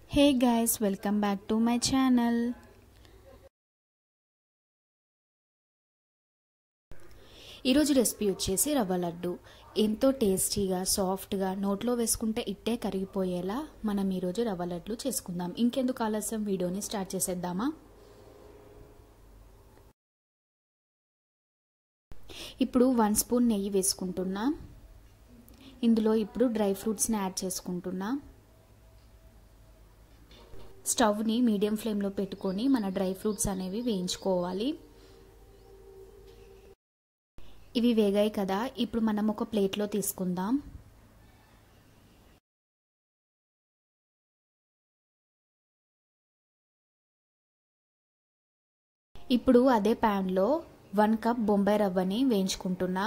hey guys welcome back to my channel ఈరోజు recipe వచ్చేసి రవ్వ లడ్డు ఎంతో టేస్టీగా సాఫ్ట్గా నోట్లో వేసుకుంటే ఇట్టే కరిగిపోయేలా మనం ఈరోజు రవ్వ లడ్లు చేసుకుందాం ఇంకెందుకు ఆలస్యం వీడియోని స్టార్ట్ చేసేద్దామా ఇప్పుడు వన్ స్పూన్ నెయ్యి వేసుకుంటున్నా ఇందులో ఇప్పుడు డ్రై ఫ్రూట్స్ని యాడ్ చేసుకుంటున్నా స్టవ్ని మీడియం ఫ్లేమ్లో పెట్టుకొని మన డ్రై ఫ్రూట్స్ అనేవి వేయించుకోవాలి ఇవి వేగాయి కదా ఇప్పుడు మనం ఒక ప్లేట్లో తీసుకుందాం ఇప్పుడు అదే ప్యాన్లో వన్ కప్ బొంబాయి రవ్వని వేయించుకుంటున్నా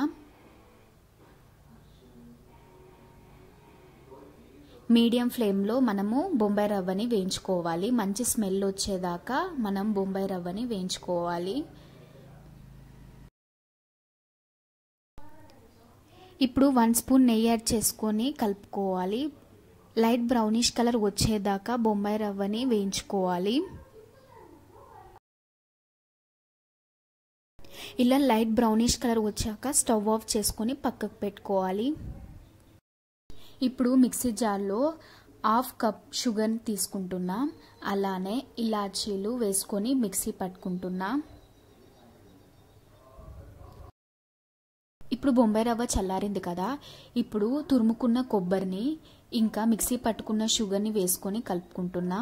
మీడియం ఫ్లేమ్లో మనము బొంబాయి రవ్వని వేయించుకోవాలి మంచి స్మెల్ వచ్చేదాకా మనం బొంబాయి రవ్వని వేయించుకోవాలి ఇప్పుడు వన్ స్పూన్ నెయ్యి యాడ్ చేసుకొని కలుపుకోవాలి లైట్ బ్రౌనిష్ కలర్ వచ్చేదాకా బొంబాయి రవ్వని వేయించుకోవాలి ఇలా లైట్ బ్రౌనిష్ కలర్ వచ్చాక స్టవ్ ఆఫ్ చేసుకొని పక్కకు పెట్టుకోవాలి ఇప్పుడు మిక్సీ జార్లో హాఫ్ కప్ షుగర్ తీసుకుంటున్నా అలానే ఇలాచీలు వేసుకొని మిక్సీ పట్టుకుంటున్నా ఇప్పుడు బొంబాయి రవ్వ చల్లారింది కదా ఇప్పుడు తురుముకున్న కొబ్బరిని ఇంకా మిక్సీ పట్టుకున్న షుగర్ని వేసుకొని కలుపుకుంటున్నా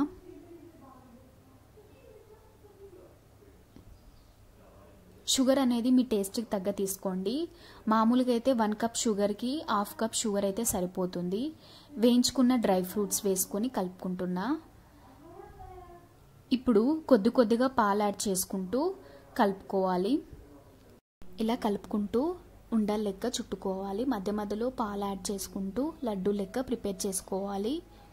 షుగర్ అనేది మీ టేస్ట్కి తగ్గ తీసుకోండి మామూలుగా అయితే వన్ కప్ షుగర్కి హాఫ్ కప్ షుగర్ అయితే సరిపోతుంది వేయించుకున్న డ్రై ఫ్రూట్స్ వేసుకొని కలుపుకుంటున్నా ఇప్పుడు కొద్ది కొద్దిగా పాలు యాడ్ చేసుకుంటూ కలుపుకోవాలి ఇలా కలుపుకుంటూ ఉండలు లెక్క చుట్టుకోవాలి మధ్య మధ్యలో పాలు యాడ్ చేసుకుంటూ లడ్డు లెక్క ప్రిపేర్ చేసుకోవాలి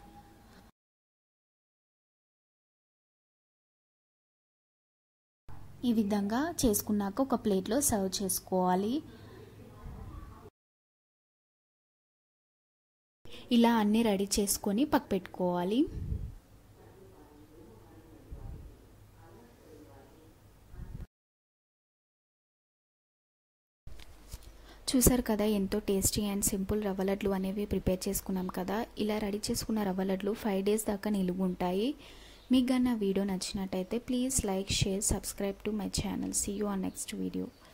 ఈ విధంగా చేసుకున్నాక ఒక ప్లేట్లో సర్వ్ చేసుకోవాలి ఇలా అన్నీ రెడీ చేసుకొని పక్క పెట్టుకోవాలి చూసారు కదా ఎంతో టేస్టీ అండ్ సింపుల్ రవ్వ లడ్లు అనేవి ప్రిపేర్ చేసుకున్నాం కదా ఇలా రెడీ చేసుకున్న రవ్వ లడ్లు ఫైవ్ డేస్ దాకా నిలువ ఉంటాయి మీకు కానీ నా వీడియో నచ్చినట్టయితే please like share subscribe to my channel see you on next video